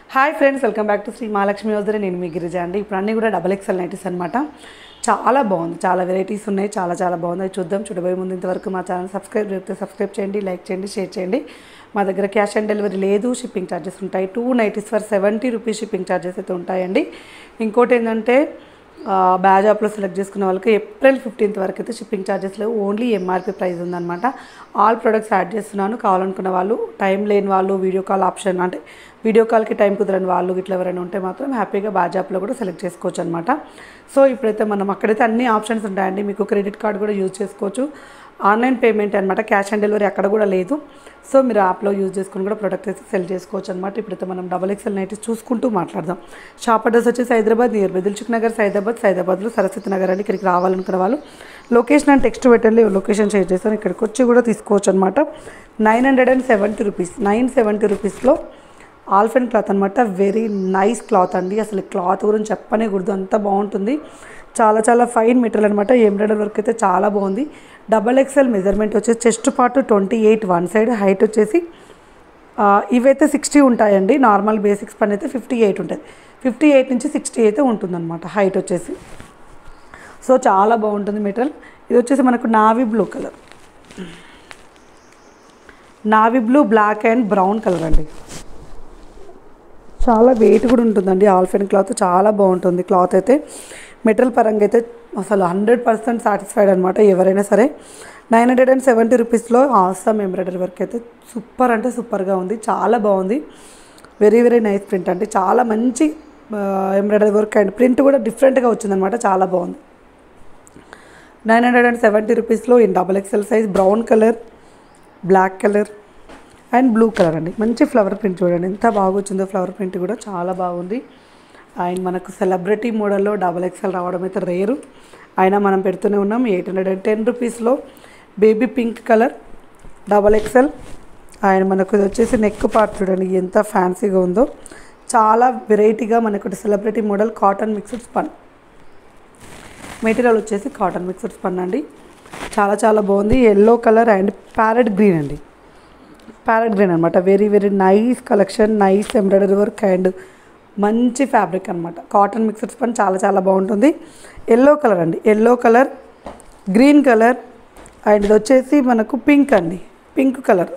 hi friends welcome back to Shri Mahalakshmi వద్దరే నేను మీ గిరిజ అండి ఇప్పుడు అన్నీ కూడా డబల్ ఎక్సెల్ నైటీస్ అనమాట చాలా బాగుంది చాలా వెరైటీస్ ఉన్నాయి చాలా చాలా బాగుంది అది చూద్దాం చూడబోయే ముందు ఇంతవరకు మా ఛానల్ సబ్స్క్రైబ్ చేస్తే సబ్స్క్రైబ్ చేయండి లైక్ చేయండి షేర్ చేయండి మా దగ్గర క్యాష్ ఆన్ డెలివరీ లేదు షిప్పింగ్ ఛార్జెస్ ఉంటాయి two nineties for seventy rupees shipping charges అయితే ఉంటాయండి ఇంకోటి ఏంటంటే బ్యాజ్ యాప్లో సెలెక్ట్ చేసుకున్న వాళ్ళకి ఏప్రిల్ ఫిఫ్టీన్త్ వరకు అయితే షిప్పింగ్ ఛార్జెస్ లేవు ఓన్లీ ఎంఆర్పి ప్రైస్ ఉందన్నమాట ఆల్ ప్రొడక్ట్స్ యాడ్ చేస్తున్నాను కావాలనుకున్న వాళ్ళు టైం లేని వాళ్ళు వీడియో కాల్ ఆప్షన్ అంటే వీడియో కాల్కి టైం కుదరని వాళ్ళు ఇట్లా ఎవరైనా ఉంటే మాత్రం హ్యాపీగా బ్యాజ్ యాప్లో కూడా సెలెక్ట్ చేసుకోవచ్చు అనమాట సో ఇప్పుడైతే మనం అక్కడైతే అన్ని ఆప్షన్స్ ఉంటాయండి మీకు క్రెడిట్ కార్డ్ కూడా యూజ్ చేసుకోవచ్చు ఆన్లైన్ పేమెంట్ అనమాట క్యాష్ ఆన్ డెలివరీ అక్కడ కూడా లేదు సో మీరు యాప్లో యూజ్ చేసుకుని కూడా ప్రొడక్ట్ అయితే సెల్ చేసుకోవచ్చు అనమాట ఇప్పుడైతే మనం డబల్ ఎక్స్ఎల్ నైటీస్ చూసుకుంటూ మాట్లాడదాం షాప్ అడ్రస్ వచ్చేసి Hyderabad near by Dilsukhnagar Saidabad సైదాబాద్లో సరస్వతి నగర్ అని ఇక్కడికి రావాలనుకున్న వాళ్ళు లొకేషన్ అండ్ టెక్స్ట్ పెట్టండి లొకేషన్ షేర్ చేస్తాను ఇక్కడికి వచ్చి కూడా తీసుకోవచ్చు అనమాట nine hundred and seventy rupees nine seventy రూపీస్లో ఆల్ఫెన్ క్లాత్ అనమాట వెరీ నైస్ క్లాత్ అండి అసలు క్లాత్ గురించి చెప్పనే కూడదు అంత బాగుంటుంది చాలా చాలా ఫైన్ మెటీరియల్ అనమాట ఎంబ్రాయిడరీ వర్క్ అయితే చాలా బాగుంది డబల్ ఎక్స్ఎల్ మెజర్మెంట్ వచ్చేసి chest part twenty eight one side height వచ్చేసి ఆ, ఇవైతే సిక్స్టీ ఉంటాయండి నార్మల్ బేసిక్స్ పని అయితే ఫిఫ్టీ ఎయిట్ ఉంటుంది ఫిఫ్టీ ఎయిట్ నుంచి సిక్స్టీ అయితే ఉంటుందన్నమాట హైట్ వచ్చేసి సో చాలా బాగుంటుంది మెటీరియల్ ఇది వచ్చేసి మనకు navy blue colour navy blue black and brown colour అండి చాలా వెయిట్ కూడా ఉంటుందండి ఆల్ఫెన్ క్లాత్ చాలా బాగుంటుంది క్లాత్ అయితే మెటీరియల్ పరంగా అయితే అసలు హండ్రెడ్ పర్సెంట్ సాటిస్ఫైడ్ అనమాట ఎవరైనా సరే నైన్ హండ్రెడ్ అండ్ సెవెంటీ రూపీస్లో ఆసమ్ ఎంబ్రాయిడరీ వర్క్ అయితే సూపర్ అంటే సూపర్గా ఉంది చాలా బాగుంది వెరీ వెరీ నైస్ ప్రింట్ అంటే చాలా మంచి ఎంబ్రాయిడరీ వర్క్ అండ్ ప్రింట్ కూడా డిఫరెంట్గా వచ్చిందనమాట చాలా బాగుంది నైన్ హండ్రెడ్ అండ్ సెవెంటీ రూపీస్లో in double XL size brown colour black colour and blue colour అండి మంచి ఫ్లవర్ ప్రింట్ చూడండి ఎంత బాగా వచ్చిందో ఫ్లవర్ ప్రింట్ కూడా చాలా బాగుంది అండ్ మనకు సెలబ్రిటీ మోడల్లో డబల్ ఎక్సెల్ రావడం అయితే రేరు అయినా మనం పెడుతూనే ఉన్నాం ఎయిట్ హండ్రెడ్ అండ్ టెన్ రూపీస్లో baby pink colour double XL and మనకు ఇది వచ్చేసి నెక్ పార్ట్ చూడండి ఎంత ఫ్యాన్సీగా ఉందో చాలా వెరైటీగా మనకు celebrity model cotton mixed spun material వచ్చేసి కాటన్ మిక్స్డ్ స్పన్ అండి చాలా చాలా బాగుంది yellow colour and parrot green అండి ప్యారెట్ గ్రీన్ అనమాట very very nice collection nice embroidery work and మంచి ఫ్యాబ్రిక్ అనమాట కాటన్ మిక్సర్ స్పన్ చాలా చాలా బాగుంటుంది ఎల్లో కలర్ అండి yellow colour green colour and ఇది వచ్చేసి మనకు పింక్ అండి పింక్ కలర్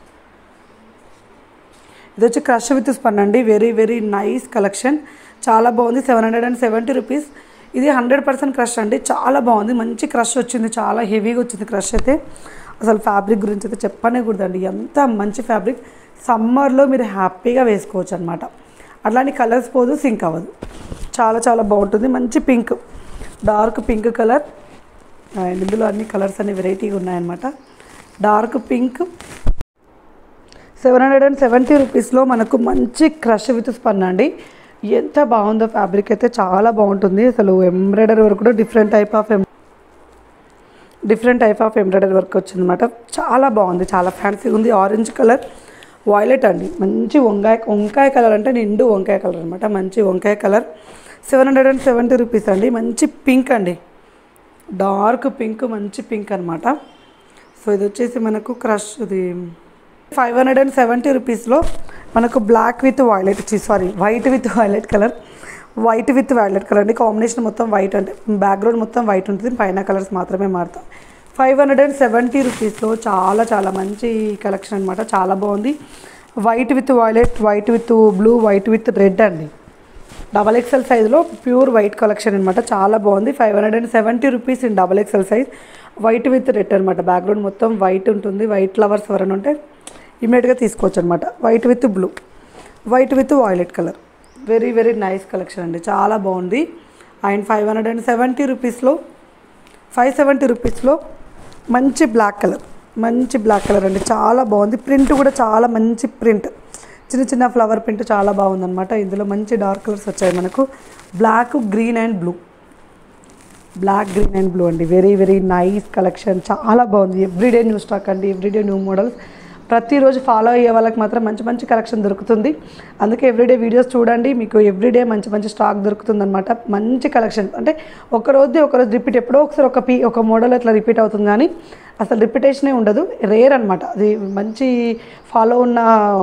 ఇది వచ్చి క్రష్ విత్ స్పన్ అండి వెరీ వెరీ నైస్ కలెక్షన్ చాలా బాగుంది seven hundred and seventy rupees ఇది హండ్రెడ్ పర్సెంట్ క్రష్ అండి చాలా బాగుంది మంచి క్రష్ వచ్చింది చాలా హెవీగా వచ్చింది క్రష్ అయితే అసలు ఫ్యాబ్రిక్ గురించి అయితే చెప్పనే కూడదండి ఎంత మంచి ఫ్యాబ్రిక్ సమ్మర్లో మీరు హ్యాపీగా వేసుకోవచ్చు అనమాట అట్లాంటి కలర్స్ పోదు సింక్ అవ్వదు చాలా చాలా బాగుంటుంది మంచి pink dark pink colour and ఇందులో అన్ని కలర్స్ అన్ని వెరైటీగా ఉన్నాయన్నమాట dark pink seven hundred and seventy రూపీస్లో మనకు మంచి క్రష్ విత్ స్పన్ అండి ఎంత బాగుందో ఫ్యాబ్రిక్ అయితే చాలా బాగుంటుంది అసలు ఎంబ్రాయిడరీ వర్క్ కూడా different type of different type of embroidery work వచ్చిందన్నమాట చాలా బాగుంది చాలా ఫ్యాన్సీగా ఉంది ఆరెంజ్ కలర్ వాయిలెట్ అండి మంచి వంకాయ వంకాయ కలర్ అంటే నిండు వంకాయ కలర్ అనమాట మంచి వంకాయ colour seven hundred and seventy rupees అండి మంచి పింక్ అండి డార్క్ పింక్ మంచి పింక్ అనమాట సో ఇది వచ్చేసి మనకు క్రష్ ఇది ఫైవ్ హండ్రెడ్ అండ్ సెవెంటీ రూపీస్లో మనకు black with violet sorry white with violet colour white with violet colour అండి కాంబినేషన్ మొత్తం వైట్ అంటే బ్యాక్గ్రౌండ్ మొత్తం వైట్ ఉంటుంది పైన కలర్స్ మాత్రమే మారుతాం ఫైవ్ హండ్రెడ్ అండ్ సెవెంటీ రూపీస్లో చాలా చాలా మంచి కలెక్షన్ అనమాట చాలా బాగుంది white with violet white with blue white with red అండి డబల్ ఎక్సెల్ సైజులో ప్యూర్ వైట్ కలెక్షన్ అనమాట చాలా బాగుంది five hundred and seventy rupees in double XL size white with red అనమాట బ్యాక్గ్రౌండ్ మొత్తం వైట్ ఉంటుంది వైట్ ఫ్లవర్స్ ఎవరైనా ఉంటే ఇమీడియట్గా తీసుకోవచ్చు అనమాట white with blue white with violet colour very very nice collection అండి చాలా బాగుంది and five hundred and seventy రూపీస్లో ఫైవ్ సెవెంటీ రూపీస్లో మంచి బ్లాక్ కలర్ మంచి బ్లాక్ కలర్ అండి చాలా బాగుంది ప్రింట్ కూడా చాలా మంచి ప్రింట్ చిన్న చిన్న ఫ్లవర్ ప్రింట్ చాలా బాగుందన్నమాట ఇందులో మంచి డార్క్ కలర్స్ వచ్చాయి మనకు black green and blue black green and blue అండి వెరీ వెరీ నైస్ కలెక్షన్ చాలా బాగుంది ఎవ్రీడే న్యూ స్టాక్ అండి ఎవ్రీడే న్యూ మోడల్స్ ప్రతిరోజు ఫాలో అయ్యే వాళ్ళకి మాత్రం మంచి మంచి కలెక్షన్ దొరుకుతుంది అందుకే ఎవ్రీడే వీడియోస్ చూడండి మీకు ఎవ్రీడే మంచి మంచి స్టాక్ దొరుకుతుంది అనమాట మంచి కలెక్షన్ అంటే ఒక రోజు ఒక రోజు రిపీట్ ఎప్పుడో ఒకసారి ఒక పీ ఒక మోడల్ అట్లా రిపీట్ అవుతుంది కానీ అసలు రిపీటేషనే ఉండదు రేర్ అనమాట అది మంచి ఫాలో ఉన్న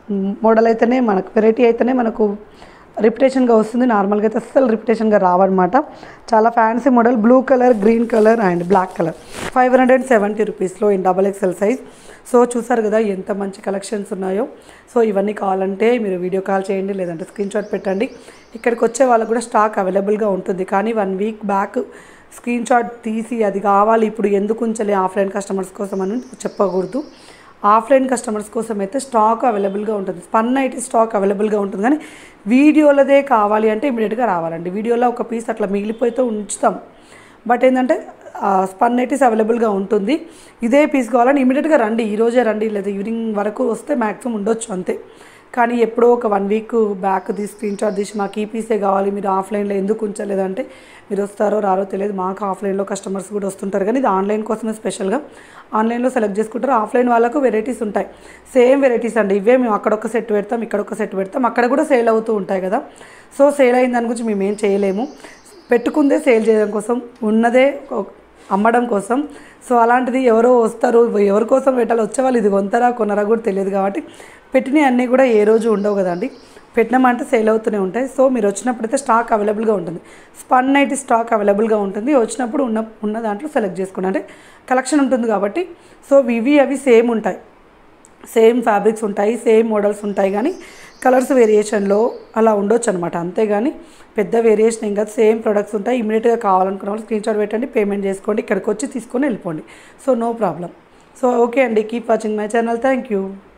మోడల్ అయితేనే మనకు వెరైటీ అయితేనే మనకు రిపిటేషన్గా వస్తుంది నార్మల్గా అయితే అస్సలు రిపిటేషన్గా రావన్నమాట చాలా fancy model blue colour green colour and black colour five hundred and seventy రూపీస్లో in double XL size so చూసారు కదా ఎంత మంచి కలెక్షన్స్ ఉన్నాయో సో ఇవన్నీ కావాలంటే మీరు వీడియో కాల్ చేయండి లేదంటే స్క్రీన్ షాట్ పెట్టండి ఇక్కడికి వచ్చే వాళ్ళకు కూడా స్టాక్ అవైలబుల్గా ఉంటుంది కానీ one week back screenshot తీసి అది కావాలి ఇప్పుడు ఎందుకు ఉంచలే ఆఫ్లైన్ కస్టమర్స్ కోసం అని చెప్పకూడదు ఆఫ్లైన్ కస్టమర్స్ కోసం అయితే స్టాక్ అవైలబుల్గా ఉంటుంది స్పన్ అయితే స్టాక్ అవైలబుల్గా ఉంటుంది కానీ వీడియోలదే కావాలి అంటే ఇమీడియట్గా రావాలండి వీడియోలో ఒక పీస్ అట్లా మిగిలిపోతే ఉంచుతాం బట్ ఏంటంటే స్పన్ నైటీస్ అవైలబుల్గా ఉంటుంది ఇదే పీస్ కావాలని ఇమీడియట్గా రండి ఈరోజే రండి లేదా ఈవినింగ్ వరకు వస్తే మ్యాక్సిమం ఉండొచ్చు అంతే కానీ ఎప్పుడో ఒక వన్ వీక్ బ్యాక్ తీసి స్క్రీన్ షాట్ తీసి మాకు ఈ పీసే కావాలి మీరు ఆఫ్లైన్లో ఎందుకు ఉంచలేదంటే మీరు వస్తారో రారో తెలియదు మాకు ఆఫ్లైన్లో కస్టమర్స్ కూడా వస్తుంటారు కానీ ఇది ఆన్లైన్ కోసమే స్పెషల్గా ఆన్లైన్లో సెలెక్ట్ చేసుకుంటారు ఆఫ్లైన్ వాళ్ళకు వెరైటీస్ ఉంటాయి సేమ్ వెరైటీస్ అండి ఇవే మేము అక్కడ ఒక సెట్ పెడతాం ఇక్కడ ఒక సెట్ పెడతాం అక్కడ కూడా సేల్ అవుతూ ఉంటాయి కదా సో సేల్ అయిన దాని గురించి మేము ఏం చేయలేము పెట్టుకుందే సేల్ చేయడం కోసం ఉన్నదే ఒక- అమ్మడం కోసం సో అలాంటిది ఎవరో వస్తారు ఎవరి కోసం పెట్టాలి వచ్చే వాళ్ళు ఇది కొంతరా కొనరా కూడా తెలియదు కాబట్టి పెట్టినవి అన్నీ కూడా ఏ రోజు ఉండవు కదండి పెట్టినామంటే సేల్ అవుతూనే ఉంటాయి సో మీరు వచ్చినప్పుడైతే స్టాక్ అవైలబుల్గా ఉంటుంది స్పన్ అయితే స్టాక్ అవైలబుల్గా ఉంటుంది వచ్చినప్పుడు ఉన్న ఉన్న దాంట్లో సెలెక్ట్ చేసుకోండి అంటే కలెక్షన్ ఉంటుంది కాబట్టి సో ఇవి అవి సేమ్ ఉంటాయి సేమ్ ఫ్యాబ్రిక్స్ ఉంటాయి సేమ్ మోడల్స్ ఉంటాయి కానీ కలర్స్ వేరియేషన్లో అలా ఉండొచ్చు అనమాట అంతేగాని పెద్ద వేరియేషన్ ఏం కాదు సేమ్ ప్రొడక్ట్స్ ఉంటాయి ఇమీడియట్గా కావాలనుకున్న వాళ్ళు స్క్రీన్ షాట్ పెట్టండి పేమెంట్ చేసుకోండి ఇక్కడికి వచ్చి తీసుకొని వెళ్ళిపోండి so no problem so okay అండి keep watching my channel thank you